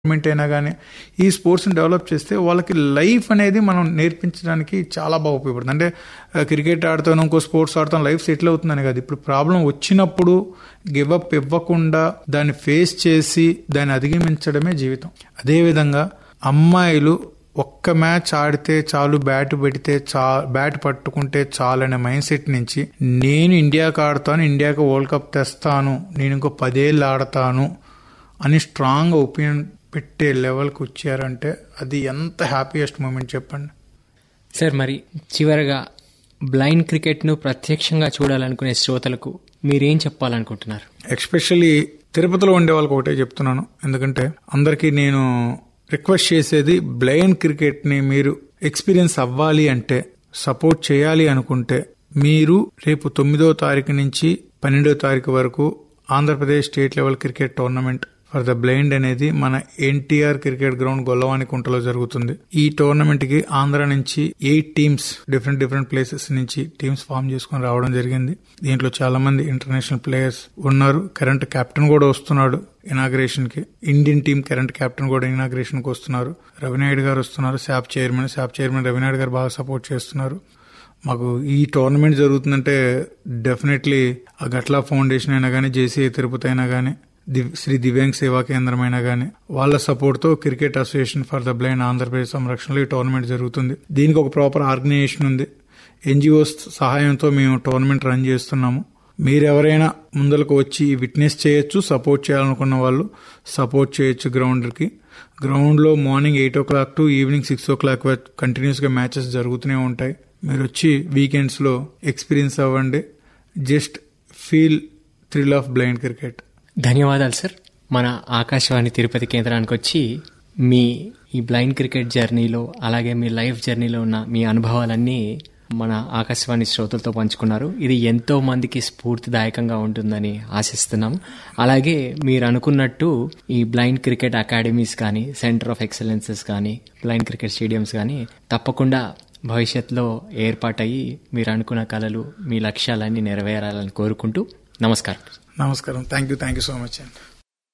government అయినా కానీ ఈ స్పోర్ట్స్ని డెవలప్ చేస్తే వాళ్ళకి లైఫ్ అనేది మనం నేర్పించడానికి చాలా బాగా ఉపయోగపడుతుంది అంటే ఆ, క్రికెట్ ఆడుతాను ఇంకో స్పోర్ట్స్ ఆడుతాను లైఫ్ సెటిల్ అవుతుందని కాదు ఇప్పుడు ప్రాబ్లం వచ్చినప్పుడు గివ్ అప్ ఇవ్వకుండా దాన్ని ఫేస్ చేసి దాన్ని అధిగమించడమే జీవితం అదేవిధంగా అమ్మాయిలు ఒక్క మ్యాచ్ ఆడితే చాలు బ్యాట్ పెడితే చా బ్యాట్ పట్టుకుంటే చాలు అనే మైండ్ సెట్ నుంచి నేను ఇండియాకి ఆడతాను ఇండియాకి వరల్డ్ కప్ తెస్తాను నేను ఇంకో పదేళ్ళు ఆడతాను అని స్ట్రాంగ్ ఒపీనియన్ పెట్టే లెవెల్కి వచ్చారంటే అది ఎంత హ్యాపీయెస్ట్ మూమెంట్ చెప్పండి సార్ మరి చివరగా బ్లైండ్ క్రికెట్ను ప్రత్యక్షంగా చూడాలనుకునే శ్రోతలకు మీరేం చెప్పాలనుకుంటున్నారు ఎక్స్పెషల్లీ తిరుపతిలో ఉండే వాళ్ళకి ఒకటే చెప్తున్నాను ఎందుకంటే అందరికీ నేను రిక్వెస్ట్ చేసేది బ్లైండ్ క్రికెట్ని మీరు ఎక్స్పీరియన్స్ అవ్వాలి అంటే సపోర్ట్ చేయాలి అనుకుంటే మీరు రేపు తొమ్మిదో తారీఖు నుంచి పన్నెండో తారీఖు వరకు Andhra Pradesh state level cricket tournament for the blind అనేది మన ఎన్టీఆర్ క్రికెట్ గ్రౌండ్ గొల్లవాని కుంటలో జరుగుతుంది ఈ టోర్నమెంట్ కి ఆంధ్ర నుంచి eight teams different different places నుంచి టీమ్స్ ఫామ్ చేసుకొని రావడం జరిగింది దీంట్లో చాలా మంది ఇంటర్నేషనల్ ప్లేయర్స్ ఉన్నారు కరెంట్ కెప్టెన్ కూడా వస్తున్నాడు ఇనాగ్రేషన్ కి ఇండియన్ టీమ్ కరెంట్ కెప్టెన్ కూడా ఇనాగ్రేషన్ కి వస్తున్నారు రవినాయుడు గారు వస్తున్నారు శాప్ చైర్మన్ శాప్ చైర్మన్ రవినాయుడు గారు బాగా సపోర్ట్ చేస్తున్నారు మాకు ఈ టోర్నమెంట్ జరుగుతుందంటే డెఫినెట్లీ ఆ గట్లా ఫౌండేషన్ అయినా కానీ జేసీ తిరుపతి అయినా కానీ దివ్- శ్రీ దివ్యాంగ్ సేవా కేంద్రం అయినా కానీ వాళ్ళ సపోర్ట్ తో cricket association for the blind Andhra Pradesh సంరక్షణలో ఈ టోర్నమెంట్ జరుగుతుంది దీనికి ఒక ప్రాపర్ ఆర్గనైజేషన్ ఉంది ఎన్జిఓస్ సహాయంతో మేము టోర్నమెంట్ రన్ చేస్తున్నాము మీరెవరైనా ముందరకు వచ్చి విట్నెస్ చేయొచ్చు సపోర్ట్ చేయాలనుకున్న వాళ్ళు సపోర్ట్ చేయొచ్చు గ్రౌండ్కి గ్రౌండ్లో morning eight o'clock to evening six o'clock వరకు కంటిన్యూస్గా మ్యాచెస్ జరుగుతూనే ఉంటాయి మీరు వచ్చి వీకెండ్స్లో ఎక్స్పీరియన్స్ అవ్వండి just feel thrill of blind cricket ధన్యవాదాలు సార్ మన ఆకాశవాణి తిరుపతి కేంద్రానికి వచ్చి మీ ఈ బ్లైండ్ క్రికెట్ జర్నీలో అలాగే మీ లైఫ్ జర్నీలో ఉన్న మీ అనుభవాలన్నీ మన ఆకాశవాణి శ్రోతలతో పంచుకున్నారు ఇది ఎంతో మందికి స్ఫూర్తిదాయకంగా ఉంటుందని ఆశిస్తున్నాం అలాగే మీరు అనుకున్నట్టు ఈ బ్లైండ్ క్రికెట్ అకాడమీస్ కానీ సెంటర్ ఆఫ్ ఎక్సలెన్సెస్ కానీ బ్లైండ్ క్రికెట్ స్టేడియంస్ కానీ తప్పకుండా భవిష్యత్తులో ఏర్పాటయ్యి మీరు అనుకున్న కళలు మీ లక్ష్యాలన్నీ నెరవేరాలని కోరుకుంటూ నమస్కారం నమస్కారం thank you thank you so much అండి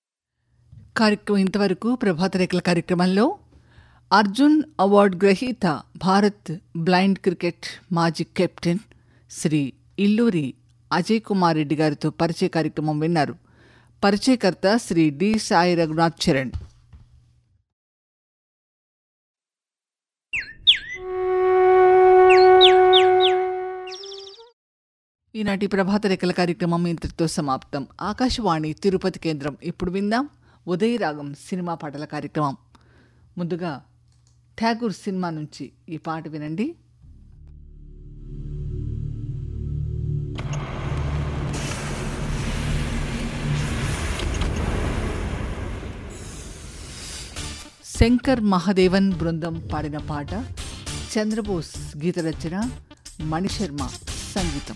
కార్యక్రమం ఇంతవరకు ప్రభాత రేఖల కార్యక్రమంలో అర్జున్ అవార్డు గ్రహీత భారత్ బ్లైండ్ క్రికెట్ మాజీ కెప్టెన్ శ్రీ ఇల్లూరి అజయ్ కుమార్ రెడ్డి గారితో పరిచయ కార్యక్రమం విన్నారు పరిచయకర్త శ్రీ డి సాయి రఘునాథ్ చరణ్ ఈనాటి ప్రభాత రేఖల కార్యక్రమం ఇంతటితో సమాప్తం ఆకాశవాణి తిరుపతి కేంద్రం ఇప్పుడు విందాం ఉదయరాగం సినిమా పాటల కార్యక్రమం ముందుగా ఠాగూర్ సినిమా నుంచి ఈ పాట వినండి శంకర్ మహాదేవన్ బృందం పాడిన పాట చంద్రబోస్ గీత రచన మణిశర్మ సంగీతం